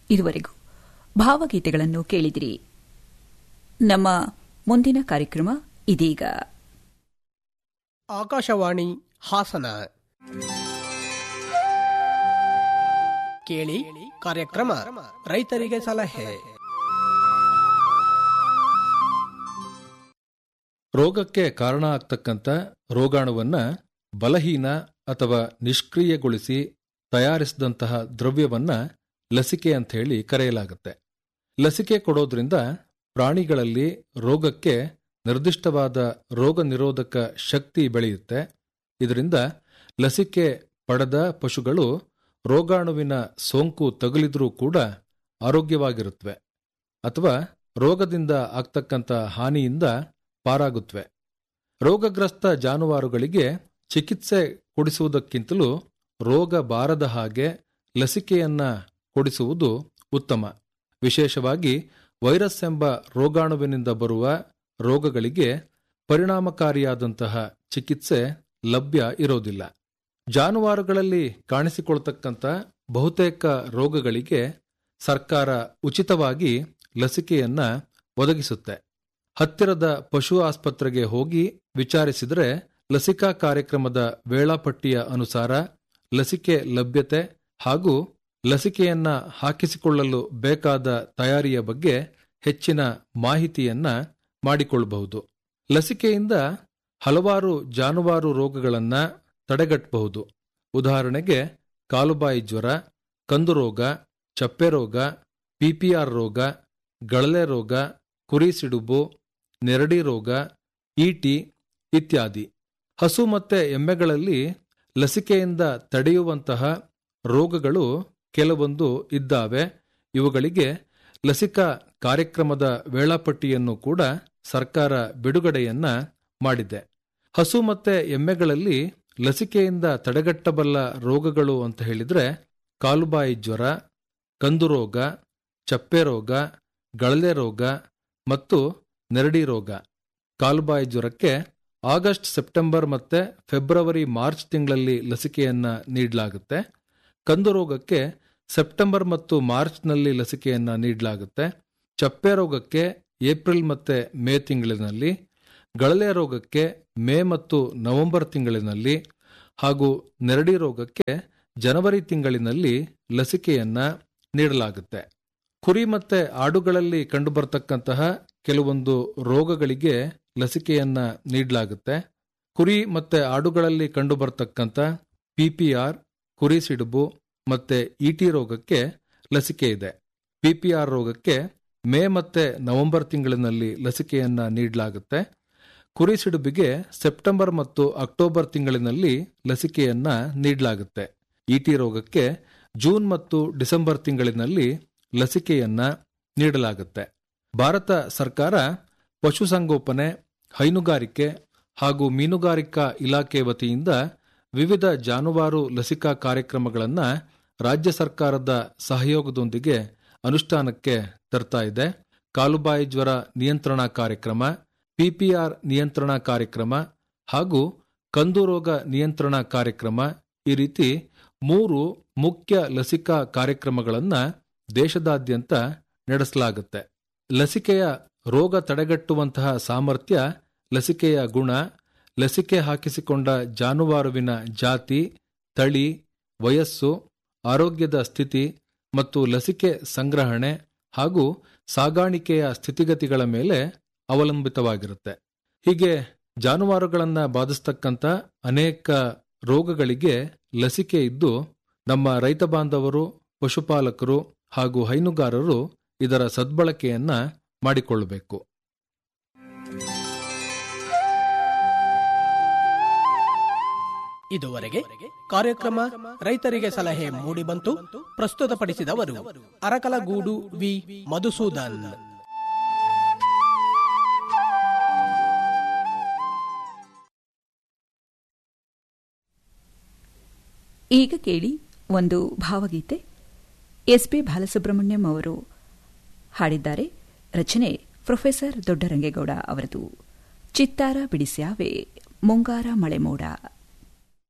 ಇದುವರೆಗೂ ಭಾವಗೀತೆಗಳನ್ನು ಕೇಳಿದಿರಿ ನಮ್ಮ ಮುಂದಿನ ಕಾರ್ಯಕ್ರಮ ಇದೀಗ ಆಕಾಶವಾಣಿ ಹಾಸನ ಕೇಳಿ ಕಾರ್ಯಕ್ರಮ ರೈತರಿಗೆ ಸಲಹೆ ರೋಗಕ್ಕೆ ಕಾರಣ ಆಗ್ತಕ್ಕಂಥ ರೋಗಾಣುವನ್ನ ಬಲಹೀನ ಅಥವಾ ನಿಷ್ಕ್ರಿಯಗೊಳಿಸಿ ತಯಾರಿಸಿದಂತಹ ದ್ರವ್ಯವನ್ನ ಲಸಿಕೆ ಅಂತ ಹೇಳಿ ಕರೆಯಲಾಗುತ್ತೆ ಲಸಿಕೆ ಕೊಡೋದ್ರಿಂದ ಪ್ರಾಣಿಗಳಲ್ಲಿ ರೋಗಕ್ಕೆ ನಿರ್ದಿಷ್ಟವಾದ ರೋಗ ನಿರೋಧಕ ಶಕ್ತಿ ಬೆಳೆಯುತ್ತೆ ಇದರಿಂದ ಲಸಿಕೆ ಪಡೆದ ಪಶುಗಳು ರೋಗಾಣುವಿನ ಸೋಂಕು ತಗುಲಿದ್ರೂ ಕೂಡ ಆರೋಗ್ಯವಾಗಿರುತ್ತವೆ ಅಥವಾ ರೋಗದಿಂದ ಆಗ್ತಕ್ಕಂಥ ಹಾನಿಯಿಂದ ಪಾರಾಗುತ್ತವೆ ರೋಗಗ್ರಸ್ತ ಜಾನುವಾರುಗಳಿಗೆ ಚಿಕಿತ್ಸೆ ಕೊಡಿಸುವುದಕ್ಕಿಂತಲೂ ರೋಗ ಬಾರದ ಹಾಗೆ ಲಸಿಕೆಯನ್ನ ಕೊಡಿಸುವುದು ಉತ್ತಮ ವಿಶೇಷವಾಗಿ ವೈರಸ್ ಎಂಬ ರೋಗಾಣುವಿನಿಂದ ಬರುವ ರೋಗಗಳಿಗೆ ಪರಿಣಾಮಕಾರಿಯಾದಂತಹ ಚಿಕಿತ್ಸೆ ಲಭ್ಯ ಇರೋದಿಲ್ಲ ಜಾನುವಾರುಗಳಲ್ಲಿ ಕಾಣಿಸಿಕೊಳ್ತಕ್ಕಂಥ ಬಹುತೇಕ ರೋಗಗಳಿಗೆ ಸರ್ಕಾರ ಉಚಿತವಾಗಿ ಲಸಿಕೆಯನ್ನ ಒದಗಿಸುತ್ತೆ ಹತ್ತಿರದ ಪಶು ಆಸ್ಪತ್ರೆಗೆ ಹೋಗಿ ವಿಚಾರಿಸಿದರೆ ಲಸಿಕಾ ಕಾರ್ಯಕ್ರಮದ ವೇಳಾಪಟ್ಟಿಯ ಅನುಸಾರ ಲಸಿಕೆ ಲಭ್ಯತೆ ಹಾಗೂ ಲಸಿಕೆಯನ್ನ ಹಾಕಿಸಿಕೊಳ್ಳಲು ಬೇಕಾದ ತಯಾರಿಯ ಬಗ್ಗೆ ಹೆಚ್ಚಿನ ಮಾಹಿತಿಯನ್ನ ಮಾಡಿಕೊಳ್ಳಬಹುದು ಲಸಿಕೆಯಿಂದ ಹಲವಾರು ಜಾನುವಾರು ರೋಗಗಳನ್ನ ತಡೆಗಟ್ಟಬಹುದು ಉದಾಹರಣೆಗೆ ಕಾಲುಬಾಯಿ ಜ್ವರ ಕಂದು ರೋಗ ಚಪ್ಪೆ ರೋಗ ಪಿಪಿಆರ್ ರೋಗ ಗಳಲೆ ರೋಗ ಕುರಿ ಸಿಡುಬು ನೆರಡಿ ರೋಗ ಈಟಿ ಇತ್ಯಾದಿ ಹಸು ಮತ್ತೆ ಎಮ್ಮೆಗಳಲ್ಲಿ ಲಸಿಕೆಯಿಂದ ತಡೆಯುವಂತಹ ರೋಗಗಳು ಕೆಲವೊಂದು ಇದ್ದಾವೆ ಇವುಗಳಿಗೆ ಲಸಿಕಾ ಕಾರ್ಯಕ್ರಮದ ವೇಳಾಪಟ್ಟಿಯನ್ನು ಕೂಡ ಸರ್ಕಾರ ಬಿಡುಗಡೆಯನ್ನ ಮಾಡಿದೆ ಹಸು ಮತ್ತೆ ಎಮ್ಮೆಗಳಲ್ಲಿ ಲಸಿಕೆಯಿಂದ ತಡೆಗಟ್ಟಬಲ್ಲ ರೋಗಗಳು ಅಂತ ಹೇಳಿದ್ರೆ ಕಾಲುಬಾಯಿ ಜ್ವರ ಕಂದು ರೋಗ ಚಪ್ಪೆ ರೋಗ ಗಳಲೆ ರೋಗ ಮತ್ತು ನೆರಡಿ ರೋಗ ಕಾಲುಬಾಯಿ ಜ್ವರಕ್ಕೆ ಆಗಸ್ಟ್ ಸೆಪ್ಟೆಂಬರ್ ಮತ್ತೆ ಫೆಬ್ರವರಿ ಮಾರ್ಚ್ ತಿಂಗಳಲ್ಲಿ ಲಸಿಕೆಯನ್ನ ನೀಡಲಾಗುತ್ತೆ ಕಂದು ರೋಗಕ್ಕೆ ಸೆಪ್ಟೆಂಬರ್ ಮತ್ತು ಮಾರ್ಚ್ನಲ್ಲಿ ಲಸಿಕೆಯನ್ನ ನೀಡಲಾಗುತ್ತೆ ಚಪ್ಪೆ ರೋಗಕ್ಕೆ ಏಪ್ರಿಲ್ ಮತ್ತೆ ಮೇ ತಿಂಗಳಿನಲ್ಲಿ ಗಳಲೆ ರೋಗಕ್ಕೆ ಮೇ ಮತ್ತು ನವೆಂಬರ್ ತಿಂಗಳಿನಲ್ಲಿ ಹಾಗೂ ನೆರಡಿ ರೋಗಕ್ಕೆ ಜನವರಿ ತಿಂಗಳಿನಲ್ಲಿ ಲಸಿಕೆಯನ್ನ ನೀಡಲಾಗುತ್ತೆ ಕುರಿ ಮತ್ತೆ ಆಡುಗಳಲ್ಲಿ ಕಂಡುಬರ್ತಕ್ಕಂತಹ ಕೆಲವೊಂದು ರೋಗಗಳಿಗೆ ಲಸಿಕೆಯನ್ನ ನೀಡಲಾಗುತ್ತೆ ಕುರಿ ಮತ್ತೆ ಆಡುಗಳಲ್ಲಿ ಕಂಡುಬರ್ತಕ್ಕಂಥ ಪಿಪಿಆರ್ ಕುರಿ ಸಿಡುಬು ಮತ್ತೆ ಇಟಿ ರೋಗಕ್ಕೆ ಲಸಿಕೆ ಇದೆ ಪಿಪಿಆರ್ ರೋಗಕ್ಕೆ ಮೇ ಮತ್ತೆ ನವೆಂಬರ್ ತಿಂಗಳಿನಲ್ಲಿ ಲಸಿಕೆಯನ್ನ ನೀಡಲಾಗುತ್ತೆ ಕುರಿ ಸಿಡುಬಿಗೆ ಸೆಪ್ಟೆಂಬರ್ ಮತ್ತು ಅಕ್ಟೋಬರ್ ತಿಂಗಳಿನಲ್ಲಿ ಲಸಿಕೆಯನ್ನ ನೀಡಲಾಗುತ್ತೆ ಇಟಿ ರೋಗಕ್ಕೆ ಜೂನ್ ಮತ್ತು ಡಿಸೆಂಬರ್ ತಿಂಗಳಿನಲ್ಲಿ ಲಸಿಕೆಯನ್ನ ನೀಡಲಾಗುತ್ತೆ ಭಾರತ ಸರ್ಕಾರ ಪಶುಸಂಗೋಪನೆ ಹೈನುಗಾರಿಕೆ ಹಾಗೂ ಮೀನುಗಾರಿಕಾ ಇಲಾಖೆ ವತಿಯಿಂದ ವಿವಿಧ ಜಾನುವಾರು ಲಸಿಕಾ ಕಾರ್ಯಕ್ರಮಗಳನ್ನ ರಾಜ್ಯ ಸರ್ಕಾರದ ಸಹಯೋಗದೊಂದಿಗೆ ಅನುಷ್ಠಾನಕ್ಕೆ ತರ್ತಾ ಇದೆ ಕಾಲುಬಾಯಿ ಜ್ವರ ನಿಯಂತ್ರಣ ಕಾರ್ಯಕ್ರಮ ಪಿಪಿಆರ್ ನಿಯಂತ್ರಣ ಕಾರ್ಯಕ್ರಮ ಹಾಗೂ ಕಂದು ರೋಗ ನಿಯಂತ್ರಣ ಕಾರ್ಯಕ್ರಮ ಈ ರೀತಿ ಮೂರು ಮುಖ್ಯ ಲಸಿಕಾ ಕಾರ್ಯಕ್ರಮಗಳನ್ನ ದೇಶದಾದ್ಯಂತ ನಡೆಸಲಾಗುತ್ತೆ ಲಸಿಕೆಯ ರೋಗ ತಡೆಗಟ್ಟುವಂತಹ ಸಾಮರ್ಥ್ಯ ಲಸಿಕೆಯ ಗುಣ ಲಸಿಕೆ ಹಾಕಿಸಿಕೊಂಡ ಜಾನುವಾರುವಿನ ಜಾತಿ ತಳಿ ವಯಸ್ಸು ಆರೋಗ್ಯದ ಸ್ಥಿತಿ ಮತ್ತು ಲಸಿಕೆ ಸಂಗ್ರಹಣೆ ಹಾಗೂ ಸಾಗಾಣಿಕೆಯ ಸ್ಥಿತಿಗತಿಗಳ ಮೇಲೆ ಅವಲಂಬಿತವಾಗಿರುತ್ತೆ ಹೀಗೆ ಜಾನುವಾರುಗಳನ್ನ ಬಾಧಿಸ್ತಕ್ಕಂಥ ಅನೇಕ ರೋಗಗಳಿಗೆ ಲಸಿಕೆ ಇದ್ದು ನಮ್ಮ ರೈತ ಬಾಂಧವರು ಪಶುಪಾಲಕರು ಹಾಗೂ ಹೈನುಗಾರರು ಇದರ ಸದ್ಬಳಕೆಯನ್ನ ಮಾಡಿಕೊಳ್ಳಬೇಕು ಇದುವರೆಗೆ ಕಾರ್ಯಕ್ರಮ ರೈತರಿಗೆ ಸಲಹೆ ಮೂಡಿಬಂತು ಪ್ರಸ್ತುತಪಡಿಸಿದವರು ಅರಕಲಗೂಡು ವಿ ಮಧುಸೂದನ್ ಈಗ ಕೇಳಿ ಒಂದು ಭಾವಗೀತೆ ಎಸ್ ಪಿ ಬಾಲಸುಬ್ರಹ್ಮಣ್ಯಂ ಅವರು ಹಾಡಿದ್ದಾರೆ ರಚನೆ ಪ್ರೊಫೆಸರ್ ದೊಡ್ಡರಂಗೇಗೌಡ ಅವರದು ಚಿತ್ತಾರ ಬಿಡಿಸ್ಯಾವೆ ಮುಂಗಾರ ಮಳೆ ಮೋಡ